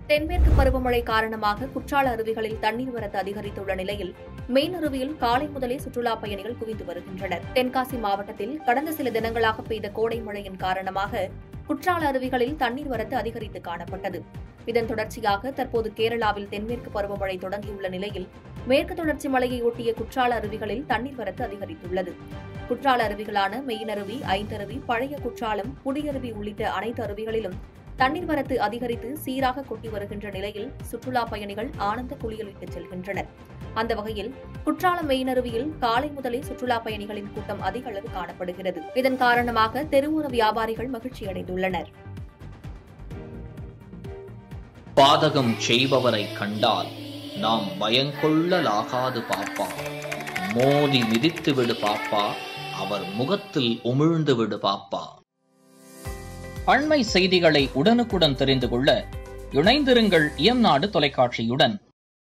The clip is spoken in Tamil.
தென்மேற்கு பருவமழை காரணமாக குற்றால அருவிகளில் தண்ணீர் வரத்து அதிகரித்துள்ள நிலையில் மெயின் அருவியில் காலை முதலே சுற்றுலாப் பயணிகள் குவிந்து வருகின்றனர் தென்காசி மாவட்டத்தில் கடந்த சில தினங்களாக பெய்த கோடை மழையின் காரணமாக குற்றால அருவிகளில் தண்ணீர் வரத்து அதிகரித்து காணப்பட்டது இதன் தொடர்ச்சியாக தற்போது கேரளாவில் தென்மேற்கு பருவமழை தொடங்கியுள்ள நிலையில் மேற்கு தொடர்ச்சி மலையை ஒட்டிய குற்றால அருவிகளில் தண்ணீர் வரத்து அதிகரித்துள்ளது குற்றால அருவிகளான மெயினருவி ஐந்தருவி பழைய குற்றாலம் புடியருவி உள்ளிட்ட அனைத்து அருவிகளிலும் தண்ணீர் வரத்து அதிகரித்து சீராக கொட்டி வருகின்ற நிலையில் சுற்றுலா பயணிகள் ஆனந்த குளியலிட்டு செல்கின்றனர் அந்த வகையில் குற்றாலம் மெயினருவியில் காலை முதலே சுற்றுலா பயணிகளின் கூட்டம் அதிக அளவு காணப்படுகிறது இதன் காரணமாக தெருவோர வியாபாரிகள் மகிழ்ச்சியடைந்துள்ளனர் பாதகம் செய்பவரை கண்டால் நாம் பயங்கொள்ளலாகாது பாப்பா மோதி மிதித்து விடு பாப்பா அவர் முகத்தில் உமிழ்ந்து விடு பாப்பா அண்மை செய்திகளை உடனுக்குடன் தெரிந்து கொள்ள இணைந்திருங்கள் இயம்நாடு தொலைக்காட்சியுடன்